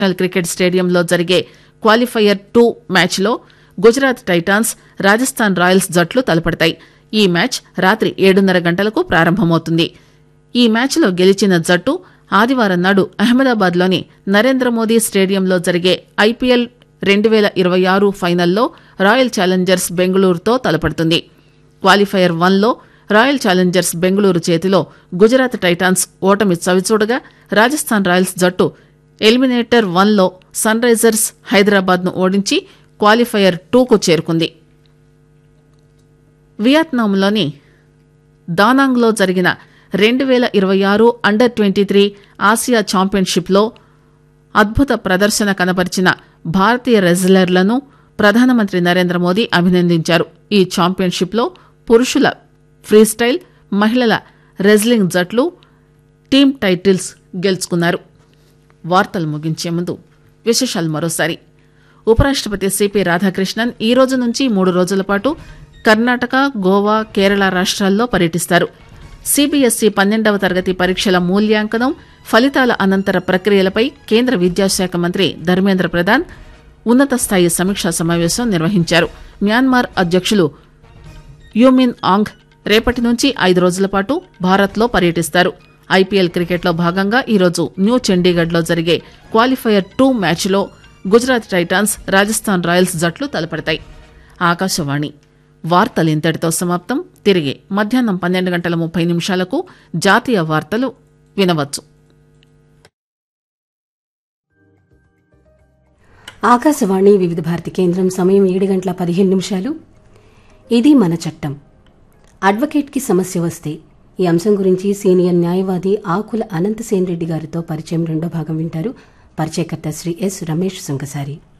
international cricket స్టేడియంలో జరిగే qualifier two మ్యాచ్లో గుజరాత్ టైటాన్స్ రాజస్థాన్ రాయల్స్ జట్లు తలపడతాయి ఈ మ్యాచ్ రాత్రి ఏడున్నర గంటలకు ప్రారంభమవుతుంది ఈ మ్యాచ్లో గెలిచిన జట్టు ఆదివారం నాడు అహ్మదాబాద్లోని నరేంద్ర మోదీ స్టేడియంలో జరిగే ఐపీఎల్ రెండు వేల ఇరవై ఆరు ఫైనల్లో రాయల్ ఛాలెంజర్స్ బెంగళూరుతో తలపడుతుంది క్వాలిఫైయర్ వన్లో రాయల్ ఛాలెంజర్స్ బెంగళూరు చేతిలో గుజరాత్ టైటాన్స్ ఓటమి చవిచూడగా రాజస్థాన్ రాయల్స్ జట్టు ఎలిమినేటర్ వన్లో సన్ రైజర్స్ హైదరాబాద్ను ఓడించి క్వాలిఫైయర్ టూకు చేరుకుంది వియత్నాంలోని దానాంగ్లో జరిగిన రెండు వేల ఇరవై ఆరు అండర్ ట్వంటీ త్రీ ఆసియా ఛాంపియన్షిప్లో అద్భుత ప్రదర్శన కనబరిచిన భారతీయ రెజ్లర్లను ప్రధానమంత్రి నరేంద్ర మోదీ అభినందించారు ఈ ఛాంపియన్షిప్లో పురుషుల ఫ్రీస్టైల్ మహిళల రెజ్లింగ్ జట్లు టీమ్ టైటిల్స్ గెలుచుకున్నారు వార్తలు ముగించే ముందు విశేషాలు మరోసారి ఉపరాష్టపతి సిపి రాధాకృష్ణన్ ఈ రోజు నుంచి మూడు రోజుల పాటు కర్ణాటక గోవా కేరళ రాష్ట్రాల్లో పర్యటిస్తారు సిబిఎస్ఈ పన్నెండవ తరగతి పరీక్షల మూల్యాంకనం ఫలితాల అనంతర ప్రక్రియలపై కేంద్ర విద్యాశాఖ మంత్రి ధర్మేంద్ర ప్రధాన్ ఉన్నత స్థాయి సమీక్షా సమావేశం నిర్వహించారు మ్యాన్మార్ అధ్యక్షులు యూమిన్ ఆంగ్ రేపటి నుంచి ఐదు రోజుల పాటు భారత్లో పర్యటిస్తారు ఐపీఎల్ క్రికెట్లో భాగంగా ఈరోజు న్యూ చండీగఢ్లో జరిగే క్వాలిఫైయర్ టూ మ్యాచ్లో గుజరాత్ టైటాన్స్ రాజస్థాన్ రాయల్స్ జట్లు తలపడతాయి ఆకాశవాణి వార్తలు ఇంతటితో సమాప్తం తిరిగి మధ్యాహ్నం పన్నెండు గంటల ముప్పై నిమిషాలకు జాతీయ వార్తలు వినవచ్చు ఆకాశవాణి వివిధ భారతి కేంద్రం సమయం ఏడు గంటల పదిహేను నిమిషాలు ఇది మన చట్టం అడ్వకేట్కి సమస్య వస్తే ఈ అంశం గురించి సీనియర్ న్యాయవాది ఆకుల అనంతసేన్ రెడ్డి గారితో పరిచయం రెండో భాగం వింటారు పరిచయకర్త శ్రీ ఎస్ రమేష్ సుంకసారి